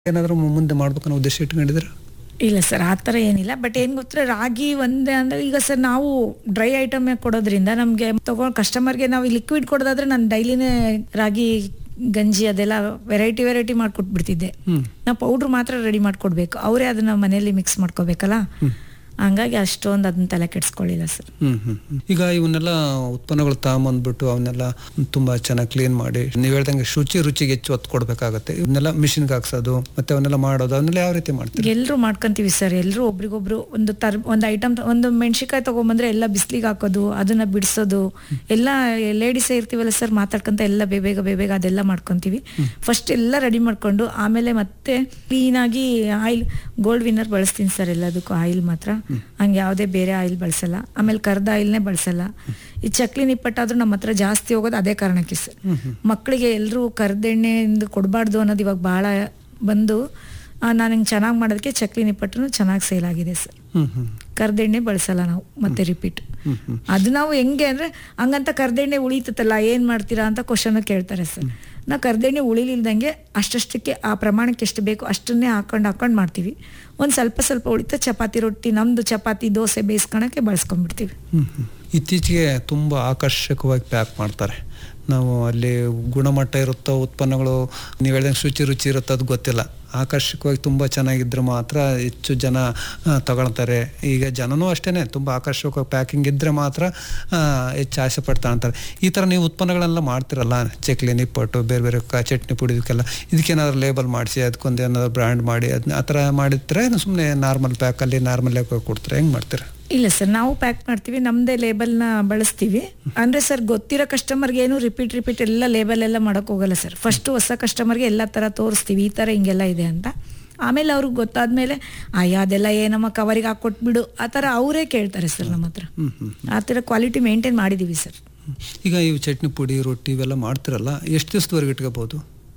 ಏನಾದರೂ ಮುಂದೆ ಮಾಡ್ಬೇಕನ್ನೋ ಉದ್ದೇಶ ಇಟ್ಕೊಂಡಿದ್ರೆ ಇಲ್ಲ ಸರ್ ಆ ಥರ ಏನಿಲ್ಲ ಬಟ್ ಏನು ಗೊತ್ತಾ ರಾಗಿ ಒಂದೇ ಅಂದರೆ ಈಗ ಸರ್ ನಾವು ಡ್ರೈ ಐಟಮ್ ಕೊಡೋದ್ರಿಂದ ನಮಗೆ ತಗೊಂಡು ಕಸ್ಟಮರ್ಗೆ ನಾವು ಲಿಕ್ವಿಡ್ ಕೊಡೋದಾದ್ರೆ ನಾನು ಡೈಲಿನೇ ರಾಗಿ ಗಂಜಿ ಅದೆಲ್ಲ ವೆರೈಟಿ ವೆರೈಟಿ ಮಾಡ್ಕೊಟ್ಬಿಡ್ತಿದ್ದೆ ಹ್ಮ್ ನಾವು ಪೌಡ್ರ್ ಮಾತ್ರ ರೆಡಿ ಮಾಡ್ಕೊಡ್ಬೇಕು ಅವರೇ ಅದನ್ನ ಮನೆಯಲ್ಲಿ ಮಿಕ್ಸ್ ಮಾಡ್ಕೋಬೇಕಲ್ಲ ಹಂಗಾಗಿ ಅಷ್ಟೊಂದು ಅದನ್ನ ತಲೆ ಕೆಡ್ಸ್ಕೊಳ್ಳಿಲ್ಲ ಸರ್ ಹ್ಮ್ ಹ್ಮ್ ಹ್ಮ್. ಈಗ ಇವನ್ನೆಲ್ಲ ಉತ್ಪನ್ನಗಳು ತಗೊಂಬಂದ್ಬಿಟ್ಟು ಅವನ್ನೆಲ್ಲ ತುಂಬಾ ಚೆನ್ನಾಗಿ ಕ್ಲೀನ್ ಮಾಡಿ ನೀವು ಹೇಳ್ದಂಗೆ ಶುಚಿ ರುಚಿಗೆ ಹೆಚ್ಚು ಒತ್ತು ಕೊಡ್ಬೇಕಾಗತ್ತೆ ಇವನ್ನೆಲ್ಲ ಮಿಷಿನ್ಗೆ ಹಾಕ್ಸೋದು ಮತ್ತೆ ಅವನ್ನೆಲ್ಲ ಮಾಡೋದು ಅವನ್ನೆಲ್ಲ ಯಾವ ರೀತಿ ಮಾಡ್ತೀರಿ ಎಲ್ಲರೂ ಮಾಡ್ಕೊಂತೀವಿ ಸರ್ ಎಲ್ಲರೂ ಒಬ್ರಿಗೊಬ್ರು ಒಂದು ತರ್ ಒಂದು ಐಟಮ್ ಒಂದು ಮೆಣಸಿನ್ಕಾಯಿ ತಗೊಂಬಂದ್ರೆ ಎಲ್ಲ ಬಿಸಿಲಿಗೆ ಹಾಕೋದು ಅದನ್ನ ಬಿಡಿಸೋದು ಎಲ್ಲ ಲೇಡೀಸೇ ಇರ್ತೀವಲ್ಲ ಸರ್ ಮಾತಾಡ್ಕೊಂತ ಎಲ್ಲ ಬೇಗ ಬೇಗ ಅದೆಲ್ಲ ಮಾಡ್ಕೊಂತೀವಿ ಫಸ್ಟ್ ಎಲ್ಲ ರೆಡಿ ಮಾಡ್ಕೊಂಡು ಆಮೇಲೆ ಮತ್ತೆ ಕ್ಲೀನಾಗಿ ಆಯಿಲ್ ಗೋಲ್ಡ್ ವಿನ್ನರ್ ಬಳಸ್ತೀನಿ ಸರ್ ಎಲ್ಲದಕ್ಕೂ ಆಯಿಲ್ ಮಾತ್ರ ಹಂಗೆ ಯಾವುದೇ ಬೇರೆ ಆಯಿಲ್ ಬಳಸಲ್ಲ ಆಮೇಲೆ ಕರ್ದ ಆಯಿಲ್ನೇ ಬಳಸಲ್ಲ ಈ ಚಕ್ಲಿ ನಿಪ್ಪಟ್ಟಾದ್ರೂ ನಮ್ಮ ಹತ್ರ ಜಾಸ್ತಿ ಹೋಗೋದು ಅದೇ ಕಾರಣಕ್ಕೆ ಸರ್ ಮಕ್ಕಳಿಗೆ ಎಲ್ಲರೂ ಕರ್ದೆಣ್ಣೆಯಿಂದ ಕೊಡಬಾರ್ದು ಅನ್ನೋದು ಇವಾಗ ಭಾಳ ಬಂದು ನಾನು ಹಿಂಗೆ ಚೆನ್ನಾಗಿ ಮಾಡೋದಕ್ಕೆ ಚಕ್ಲಿ ನಿಪ್ಪಟ್ಟು ಚೆನ್ನಾಗಿ ಸೇಲ್ ಆಗಿದೆ ಸರ್ ಹ್ಮ್ ಹ್ಮ್ ಕರ್ದೆಣ್ಣೆ ಬಳಸಲ್ಲ ನಾವು ಮತ್ತೆ ರಿಪೀಟ್ ಹ್ಮ್ ಹ್ಮ್ ಅದು ನಾವು ಹೆಂಗೆ ಅಂದ್ರೆ ಹಂಗಂತ ಕರ್ದೆಣ್ಣೆ ಉಳಿತತ್ತಲ್ಲ ಏನ್ ಮಾಡ್ತೀರಾ ಅಂತ ಕ್ವಶನ್ ಕೇಳ್ತಾರೆ ಸರ್ ನಾವು ಕರ್ದೆಣ್ಣೆ ಉಳಿಲಿಲ್ದಂಗೆ ಅಷ್ಟಷ್ಟಕ್ಕೆ ಆ ಪ್ರಮಾಣಕ್ಕೆ ಎಷ್ಟು ಬೇಕು ಅಷ್ಟನ್ನೇ ಹಾಕೊಂಡು ಹಾಕೊಂಡು ಮಾಡ್ತೀವಿ ಒಂದು ಸ್ವಲ್ಪ ಸ್ವಲ್ಪ ಉಳಿತ ಚಪಾತಿ ರೊಟ್ಟಿ ನಮ್ದು ಚಪಾತಿ ದೋಸೆ ಬೇಯಿಸ್ಕೊಳಕ್ಕೆ ಬಳಸ್ಕೊಂಡ್ಬಿಡ್ತೀವಿ ಹ್ಮ್ ಹ್ಮ್. ಇತ್ತೀಚೆಗೆ ತುಂಬ ಆಕರ್ಷಕವಾಗಿ ಪ್ಯಾಕ್ ಮಾಡ್ತಾರೆ ನಾವು ಅಲ್ಲಿ ಗುಣಮಟ್ಟ ಇರುತ್ತೋ ಉತ್ಪನ್ನಗಳು ನೀವು ಹೇಳ್ದಂಗೆ ಶುಚಿ ರುಚಿ ಇರುತ್ತೋ ಅದು ಗೊತ್ತಿಲ್ಲ ಆಕರ್ಷಕವಾಗಿ ತುಂಬ ಚೆನ್ನಾಗಿದ್ರೆ ಮಾತ್ರ ಹೆಚ್ಚು ಜನ ಆ, ತಗೊಳ್ತಾರೆ ಈಗ ಜನನೂ ಅಷ್ಟೇ ತುಂಬ ಆಕರ್ಷಕವಾಗಿ ಪ್ಯಾಕಿಂಗ್ ಇದ್ದರೆ ಮಾತ್ರ ಆ, ಹೆಚ್ಚು ಆಸೆ ಪಡ್ತಾ ಅಂತಾರೆ ಈ ಥರ ನೀವು ಉತ್ಪನ್ನಗಳೆಲ್ಲ ಮಾಡ್ತಿರಲ್ಲ ಚಕ್ಲಿ ನಿಪ್ಪಟ್ಟು ಬೇರೆ ಬೇರೆ ಕ ಚಟ್ನಿ ಪುಡಿ ಇದಕ್ಕೆಲ್ಲ ಇದಕ್ಕೇನಾದ್ರು ಲೇಬಲ್ ಮಾಡಿಸಿ ಅದಕ್ಕೊಂದು ಏನಾದ್ರು ಬ್ರ್ಯಾಂಡ್ ಮಾಡಿ ಅದನ್ನ ಆ ಥರ ಮಾಡಿದ್ರೆ ಸುಮ್ಮನೆ ನಾರ್ಮಲ್ ಪ್ಯಾಕಲ್ಲಿ ನಾರ್ಮಲ್ ಕೊಡ್ತಾರೆ ಹೆಂಗೆ ಮಾಡ್ತೀರಾ ಇಲ್ಲ ಸರ್ ನಾವು ಪ್ಯಾಕ್ ಮಾಡ್ತೀವಿ ನಮ್ಮದೇ ಲೇಬಲ್ನ ಬಳಸ್ತೀವಿ ಅಂದರೆ ಸರ್ ಗೊತ್ತಿರೋ ಕಸ್ಟಮರ್ಗೆ ಏನು ರಿಪೀಟ್ ರಿಪೀಟ್ ಎಲ್ಲ ಲೇಬಲ್ ಎಲ್ಲ ಮಾಡೋಕೆ ಹೋಗಲ್ಲ ಸರ್ ಫಸ್ಟು ಹೊಸ ಕಸ್ಟಮರ್ಗೆ ಎಲ್ಲ ಥರ ತೋರಿಸ್ತೀವಿ ಈ ಥರ ಹಿಂಗೆಲ್ಲ ಇದೆ ಅಂತ ಆಮೇಲೆ ಅವ್ರಿಗೆ ಗೊತ್ತಾದ್ಮೇಲೆ ಅಯ್ಯ ಅದೆಲ್ಲ ಏನಮ್ಮ ಕವರಿಗೆ ಹಾಕ್ಕೊಟ್ಬಿಡು ಆ ಥರ ಅವರೇ ಕೇಳ್ತಾರೆ ಸರ್ ನಮ್ಮ ಹತ್ರ ಹ್ಮ್ ಹ್ಮ್ ಆ ಥರ ಕ್ವಾಲಿಟಿ ಮೇಂಟೈನ್ ಮಾಡಿದ್ದೀವಿ ಸರ್ ಈಗ ಇವು ಚಟ್ನಿ ಪುಡಿ ರೊಟ್ಟಿ ಇವೆಲ್ಲ ಮಾಡ್ತಿರಲ್ಲ ಎಷ್ಟು ದಿವಸದವರೆಗೆ ಇಟ್ಕೋಬಹುದು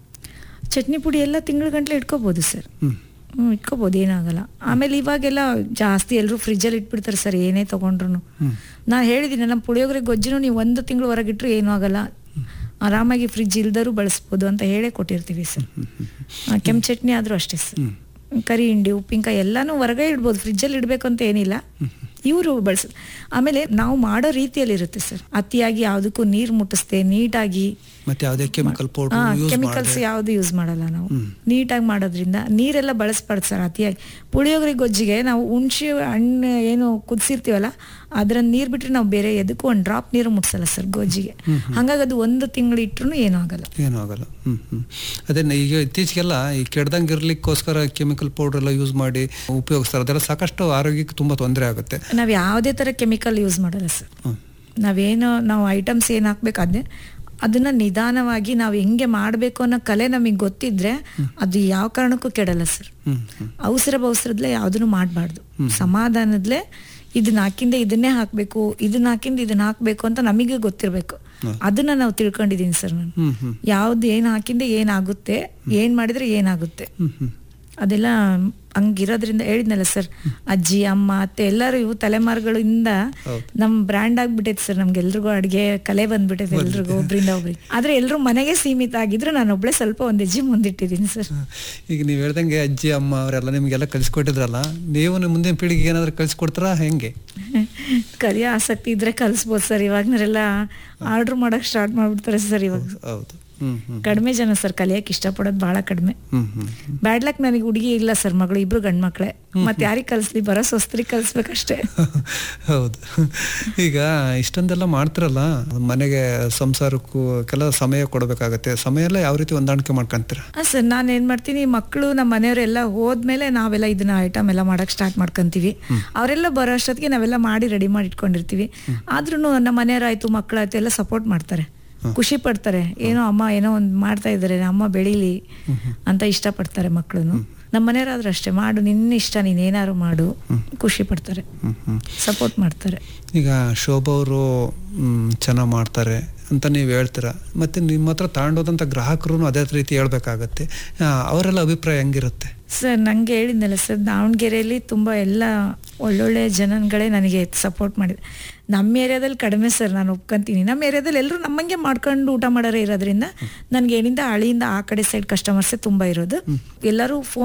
ಚಟ್ನಿ ಪುಡಿ ಎಲ್ಲ ತಿಂಗಳ ಗಂಟ್ಲೆ ಇಟ್ಕೋಬೋದು ಸರ್ ಹ್ಮ್ ಹ್ಞೂ ಇಟ್ಕೋಬೋದು ಏನಾಗಲ್ಲ ಆಮೇಲೆ ಇವಾಗೆಲ್ಲ ಜಾಸ್ತಿ ಎಲ್ಲರೂ ಫ್ರಿಜ್ಜಲ್ಲಿ ಇಟ್ಬಿಡ್ತಾರೆ ಸರ್ ಏನೇ ತೊಗೊಂಡ್ರು ಹ್ಮ್ ನಾನು ಹೇಳಿದ್ದೀನಿ ನಮ್ಮ ಪುಳಿಯೋಗರೆ ಗೊಜ್ಜುನು ನೀವು ಒಂದು ತಿಂಗಳು ಹೊರಗಿಟ್ರು ಏನೂ ಆಗಲ್ಲ ಆರಾಮಾಗಿ ಫ್ರಿಜ್ ಇಲ್ದರೂ ಬಳಸ್ಬೋದು ಅಂತ ಹೇಳೇ ಕೊಟ್ಟಿರ್ತೀವಿ ಸರ್ ಆ, ಕೆಂಪು ಚಟ್ನಿ ಆದರೂ ಅಷ್ಟೇ ಸರ್ ಕರಿ ಹಿಂಡಿ ಉಪ್ಪಿನಕಾಯಿ ಎಲ್ಲಾನು ಹೊರಗೆ ಇಡ್ಬೋದು ಫ್ರಿಜ್ಜಲ್ಲಿ ಇಡಬೇಕು ಅಂತ ಏನಿಲ್ಲ ಇವರು ಬಳಸ ಆಮೇಲೆ ನಾವು ಮಾಡೋ ರೀತಿಯಲ್ಲಿ ಇರುತ್ತೆ ಸರ್ ಅತಿಯಾಗಿ ಯಾವುದಕ್ಕೂ ನೀರು ಮುಟ್ಟಿಸ್ದೆ ನೀಟಾಗಿ ಮತ್ತೆ ಯಾವುದೇ ಕೆಮಿಕಲ್ ಪೌಡರ್ ಯೂಸ್ ಕೆಮಿಕಲ್ಸ್ ಯಾವುದು ಯೂಸ್ ಮಾಡಲ್ಲ ನಾವು ನೀಟಾಗಿ ಮಾಡೋದ್ರಿಂದ ನೀರೆಲ್ಲ ಬಳಸ್ಬಾರ್ದು ಸರ್ ಅತಿಯಾಗಿ ಪುಳಿಯೋಗರೆ ಗೊಜ್ಜಿಗೆ ನಾವು ಹುಣಸೆ ಹಣ್ಣು ಏನು ಕುದಿಸಿರ್ತೀವಲ್ಲ ಅದರ ನೀರು ಬಿಟ್ಟರೆ ನಾವು ಬೇರೆ ಎದಕ್ಕೂ ಒಂದು ಡ್ರಾಪ್ ನೀರು ಮುಟ್ಸಲ್ಲ ಸರ್ ಗೊಜ್ಜಿಗೆ ಹಂಗಾಗಿ ಅದು ಒಂದು ತಿಂಗಳು ಇಟ್ರು ಏನೂ ಆಗಲ್ಲ ಏನೂ ಆಗಲ್ಲ ಹ್ಮ್ ಹ್ಮ್ ಅದೇ ನ- ಈಗ ಇತ್ತೀಚೆಗೆಲ್ಲ ಈ ಕೆಡ್ದಂಗೆ ಇರ್ಲಿಕ್ಕೋಸ್ಕರ ಕೆಮಿಕಲ್ ಪೌಡರ್ ಎಲ್ಲ ಯೂಸ್ ಮಾಡಿ ಉಪಯೋಗಿಸ್ತಾರೆ ಅದೆಲ್ಲ ಸಾಕಷ್ಟು ಆರೋಗ್ಯಕ್ಕೆ ತುಂಬಾ ತೊಂದರೆ ಆಗುತ್ತೆ ನಾವು ಯಾವುದೇ ಥರ ಕೆಮಿಕಲ್ ಯೂಸ್ ಮಾಡಲ್ಲ ಸರ್ ಹ್ಮ್ ನಾವೇನು ನಾವು ಐಟಮ್ಸ್ ಏನು ಹಾಕ್ಬೇಕು ಅದೇ ಅದನ್ನ ನಿಧಾನವಾಗಿ ನಾವು ಹೆಂಗೆ ಮಾಡಬೇಕು ಅನ್ನೋ ಕಲೆ ನಮಗೆ ಗೊತ್ತಿದ್ರೆ ಅದು ಯಾವ ಕಾರಣಕ್ಕೂ ಕೆಡಲ್ಲ ಸರ್ ಹ್ಮ್ ಹ್ಮ್ ಅವಸರ ಬವಸರದ್ಲೆ ಯಾವುದನ್ನು ಮಾಡಬಾರ್ದು ಸಮಾಧಾನದ್ಲೆ ಇದನ್ನ ಹಾಕಿಂದ ಇದನ್ನೇ ಹಾಕಬೇಕು ಇದನ್ನ ಹಾಕಿಂದ ಇದನ್ನ ಹಾಕಬೇಕು ಅಂತ ನಮಗೆ ಗೊತ್ತಿರಬೇಕು ಅದನ್ನ ನಾವು ತಿಳ್ಕೊಂಡಿದೀನಿ ಸರ್ ನಾನು ಹ್ಮ್ ಹ್ಮ್ ಯಾವ್ದು ಏನು ಹಾಕಿಂದ ಏನಾಗುತ್ತೆ ಏನ್ ಮಾಡಿದ್ರೆ ಏನಾಗುತ್ತೆ ಹ್ಮ್ ಹ್ಮ್ ಅದೆಲ್ಲ ಹಂಗಿರೋದ್ರಿಂದ ಹೇಳಿದ್ನಲ್ಲ ಸರ್ ಅಜ್ಜಿ ಅಮ್ಮ ಅತ್ತೆ ಎಲ್ಲರೂ ಇವು ತಲೆಮಾರುಗಳಿಂದ ಹೌದು. ನಮ್ ಬ್ರ್ಯಾಂಡ್ ಆಗ್ಬಿಟ್ಟೈತೆ ಸರ್ ನಮ್ಗೆಲ್ರಿಗೂ ಅಡ್ಗೆ ಕಲೆ ಬಂದ್ಬಿಟ್ಟೈತೆ ಎಲ್ರಿಗೂ ಒಬ್ರಿಂದ ಒಬ್ರಿಗೆ ಆದ್ರೆ ಎಲ್ರು ಮನೆಗೆ ಸೀಮಿತ ಆಗಿದ್ರು ನಾನು ಒಬ್ಳೆ ಸ್ವಲ್ಪ ಒಂದ್ ಹೆಜ್ಜೆ ಮುಂದಿಟ್ಟಿದ್ದೀನಿ ಸರ್ ಈಗ ನೀವು ಹೇಳ್ದಂಗೆ ಅಜ್ಜಿ ಅಮ್ಮ ಅವರೆಲ್ಲ ನಿಮಗೆಲ್ಲ ಕಲಿಸ್ಕೊಟ್ಟಿದ್ರಲ್ಲ ನೀವು ನಿಮ್ಮ ಮುಂದಿನ ಪೀಳಿಗೆಗೆ ಏನಾದ್ರು ಕಲಿಸ್ಕೊಡ್ತಾರಾ ಹೆಂಗೆ ಕಲಿಯೋ ಆಸಕ್ತಿ ಇದ್ರೆ ಕಲಿಸ್ಬೋದು ಸರ್ ಇವಾಗ್ನರೆಲ್ಲ ಆರ್ಡರ್ ಮಾಡಕ್ ಸ್ಟಾರ್ಟ್ ಮಾಡ್ಬಿಡ್ತಾರೆ ಸರ್ ಇವಾಗ ಹೌದು ಹ್ಮ್ ಹ್ಮ್ ಕಡಿಮೆ ಜನ ಸರ್ ಕಲಿಯಕ್ಕೆ ಇಷ್ಟಪಡೋದು ಬಹಳ ಕಡಿಮೆ ಹ್ಮ್ ಹ್ಮ್ ಬ್ಯಾಡ್ ಲಕ್ ನನಗೆ ಹುಡುಗಿ ಇಲ್ಲ ಸರ್ ಮಗಳು ಇಬ್ರು ಗಂಡ್ ಮಕ್ಳೆ ಮತ್ತೆ ಯಾರಿಗೆ ಕಲಿಸ್ಲಿ ಬರೋ ಸ್ವಸ್ತ್ರಿಗೆ ಕಲಿಸ್ಬೇಕಷ್ಟೇ ಹೌದು ಈಗ ಇಷ್ಟೊಂದೆಲ್ಲ ಮಾಡ್ತಿರಲ್ಲ ಮನೆಗೆ ಸಂಸಾರಕ್ಕೂ ಕೆಲ ಸಮಯ ಕೊಡಬೇಕಾಗತ್ತೆ ಸಮಯ ಎಲ್ಲ ಯಾವ ರೀತಿ ಹೊಂದಾಣಿಕೆ ಮಾಡ್ಕೊಂತೀರಾ ಹಾಂ ಸರ್ ನಾನು ಏನು ಮಾಡ್ತೀನಿ ಮಕ್ಕಳು ನಮ್ಮ ಮನೆಯವರೆಲ್ಲ ಹೋದ್ಮೇಲೆ ನಾವೆಲ್ಲ ಇದನ್ನ ಐಟಮ್ ಎಲ್ಲ ಮಾಡಕ್ಕೆ ಸ್ಟಾರ್ಟ್ ಮಾಡ್ಕೊಂತೀವಿ ಅವರೆಲ್ಲ ಬರೋ ಅಷ್ಟೊತ್ತಿಗೆ ನಾವೆಲ್ಲ ಮಾಡಿ ರೆಡಿ ಮಾಡಿ ಇಟ್ಕೊಂಡಿರ್ತೀವಿ ಆದ್ರೂ ನಮ್ಮ ಮನೆಯವರಾಯ್ತು ಮಕ್ಕಳಾಯ್ತು ಎಲ್ಲ ಸಪೋರ್ಟ್ ಮಾಡ್ತಾರೆ ಖುಷಿ ಪಡ್ತಾರೆ ಏನೋ ಅಮ್ಮ ಏನೋ ಒಂದು ಮಾಡ್ತಾ ಇದ್ದಾರೆ ಅಮ್ಮ ಬೆಳೀಲಿ ಅಂತ ಇಷ್ಟಪಡ್ತಾರೆ ಮಕ್ಕಳು ನಮ್ಮ ಮನೆಯವರಾದ್ರೂ ಅಷ್ಟೇ ಮಾಡು ನಿನ್ನ ಇಷ್ಟ ನೀನು ಏನಾದ್ರು ಮಾಡು ಖುಷಿ ಪಡ್ತಾರೆ ಹ್ಮ್ ಹ್ಮ್ ಸಪೋರ್ಟ್ ಮಾಡ್ತಾರೆ ಈಗ ಶೋಭಾ ಅವರು ಚೆನ್ನಾಗಿ ಮಾಡ್ತಾರೆ ಅಂತ ನೀವು ಹೇಳ್ತೀರಾ ಮತ್ತೆ ನಿಮ್ಮ ಹತ್ರ ತಗೊಂಡೋದಂಥ ಗ್ರಾಹಕರು ಅದೇ ರೀತಿ ಹೇಳ್ಬೇಕಾಗತ್ತೆ ಆ, ಅವರೆಲ್ಲ ಅಭಿಪ್ರಾಯ ಹೆಂಗಿರುತ್ತೆ ಸರ್ ನಂಗೆ ಹೇಳಿದ್ನಲ್ಲ ಸರ್ ದಾವಣಗೆರೆಯಲ್ಲಿ ತುಂಬ ಎಲ್ಲ ಒಳ್ಳೊಳ್ಳೆ ಜನಗಳೇ ನನಗೆ ಸಪೋರ್ಟ್ ಮಾಡಿದೆ ನಮ್ಮ ಏರಿಯಾದಲ್ಲಿ ಕಡಿಮೆ ಸರ್ ನಾನು ಒಪ್ಕೊಂತೀನಿ ನಮ್ಮ ಏರಿಯಾದಲ್ಲಿ ಎಲ್ಲರೂ ನಮ್ಮಂಗೆ ಮಾಡ್ಕೊಂಡು ಊಟ ಮಾಡೋರೇ ಇರೋದ್ರಿಂದ ನನಗೆ ಏನಿಂದ ಹಳಿಯಿಂದ ಆ ಕಡೆ ಸೈಡ್ ಕಸ್ಟಮರ್ಸೇ ತುಂಬ ಇರೋದು ಎಲ್ಲರೂ ಫೋನ್